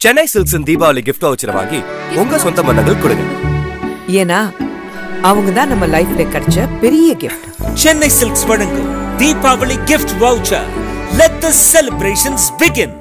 சென்னை சில்க்ஸின் Deepavali gift voucher வாங்கி உங்க சொந்த பந்தங்கள் கொடுங்க ஏன்னா அவங்க தான் நம்ம லைஃப்ல கிடைச்ச பெரிய கிஃப்ட் சென்னை சில்க்ஸ் வழங்கும் Deepavali gift voucher let the celebrations begin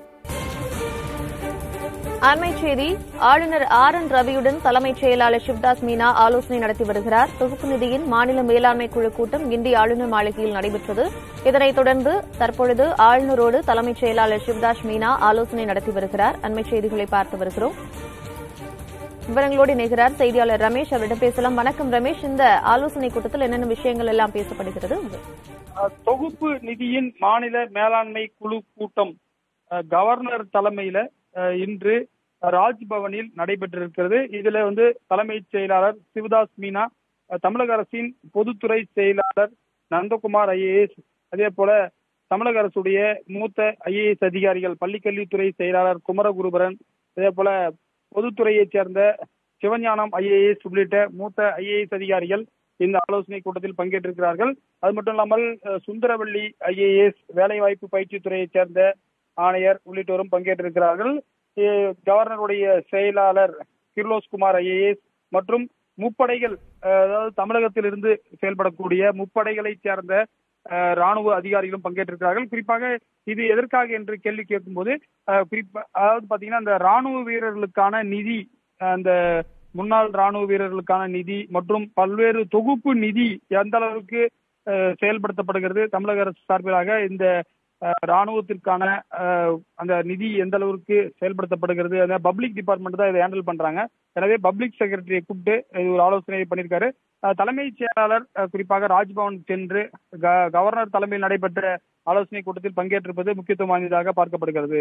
அண்மைச் செய்தி ஆளுநர் ஆர் என் ரவியுடன் தலைமைச் செயலாளர் சிவ்தாஸ் மீனா ஆலோசனை நடத்தி வருகிறார் தொகுப்பு நிதியின் மாநில மேலாண்மை குழு கூட்டம் கிண்டி ஆளுநர் மாளிகையில் நடைபெற்றது இதனைத் தொடர்ந்து தற்பொழுது ஆளுநரோடு தலைமைச் செயலாளர் சிவ்தாஸ் மீனா ஆலோசனை நடத்தி வருகிறார் அண்மைச் செய்திகளை பார்த்து வருகிறோம் விவரங்களோடு இணைகிறார் செய்தியாளர் ரமேஷ் அவரிடம் பேசலாம் வணக்கம் ரமேஷ் இந்த ஆலோசனை கூட்டத்தில் என்னென்ன விஷயங்கள் எல்லாம் பேசப்படுகிறது அஹ், தொகுப்பு நிதியின் மாநில மேலாண்மை குழு கூட்டம் அஹ், கவர்னர் தலைமையில அஹ், இன்று ராஜ்பவனில் நடைபெற்றிருக்கிறது இதுல வந்து தலைமைச் செயலாளர் சிவதாஸ் மீனா அஹ், தமிழக அரசின் பொதுத்துறை செயலாளர் நந்தகுமார் ஐஏஎஸ் அதே போல தமிழக அரசுடைய மூத்த ஐஏஎஸ் அதிகாரிகள் பள்ளிக்கல்வித்துறை செயலாளர் குமரகுருபரன் அதே போல பொதுத்துறையைச் சேர்ந்த சிவஞானம் ஐஏஎஸ் உள்ளிட்ட மூத்த ஐஏஎஸ் அதிகாரிகள் இந்த ஆலோசனை கூட்டத்தில் பங்கேற்றிருக்கிறார்கள் அது மட்டும் இல்லாமல் அஹ், சுந்தரவள்ளி ஐஏஎஸ் வேலைவாய்ப்பு பயிற்சித்துறையைச் சேர்ந்த ஆணையர் உள்ளிட்டோரும் பங்கேற்றிருக்கிறார்கள் அஹ், கவர்னருடைய செயலாளர் கிர்லோஸ்குமார் ஐஏஎஸ் மற்றும் முப்படைகள் அஹ், அதாவது தமிழகத்திலிருந்து செயல்படக்கூடிய முப்படைகளைச் சேர்ந்த அஹ், ராணுவ அதிகாரிகளும் பங்கேற்றிருக்கிறார்கள் குறிப்பாக இது எதற்காக என்று கேள்வி கேட்கும்போது அஹ், குறிப்பா அதாவது பாத்தீங்கன்னா அந்த ராணுவ வீரர்களுக்கான நிதி அந்த முன்னாள் ராணுவ வீரர்களுக்கான நிதி மற்றும் பல்வேறு தொகுப்பு நிதி எந்த அளவுக்கு அஹ், செயல்படுத்தப்படுகிறது தமிழக அரசு சார்பிலாக இந்த அஹ், ராணுவத்திற்கான அஹ், அந்த நிதி எந்த அளவுக்கு செயல்படுத்தப்படுகிறது அந்த பப்ளிக் டிபார்ட்மெண்ட் தான் இதை ஹேண்டில் பண்றாங்க எனவே பப்ளிக் செக்ரட்டரியை கூப்பிட்டு இது ஒரு ஆலோசனை பண்ணியிருக்காரு அஹ், தலைமைச் செயலாளர் அஹ், குறிப்பாக ராஜ்பவன் சென்று க- கவர்னர் தலைமையில் நடைபெற்ற ஆலோசனை கூட்டத்தில் பங்கேற்றிருப்பது முக்கியத்துவம் வாய்ந்ததாக பார்க்கப்படுகிறது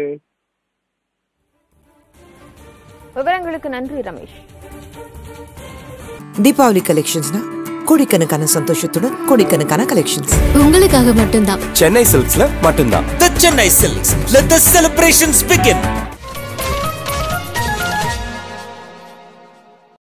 விவரங்களுக்கு நன்றி ரமேஷ் தீபாவளி கலெக்ஷன்ஸ்னா கோடிக்கணக்கான சந்தோஷத்துடன் கோடிக்கணக்கான கலெக்ஷன்ஸ் உங்களுக்காக மட்டும்தான் சென்னை சில்க்ஸ்ல மட்டும்தான் the Chennai Silks let the celebrations begin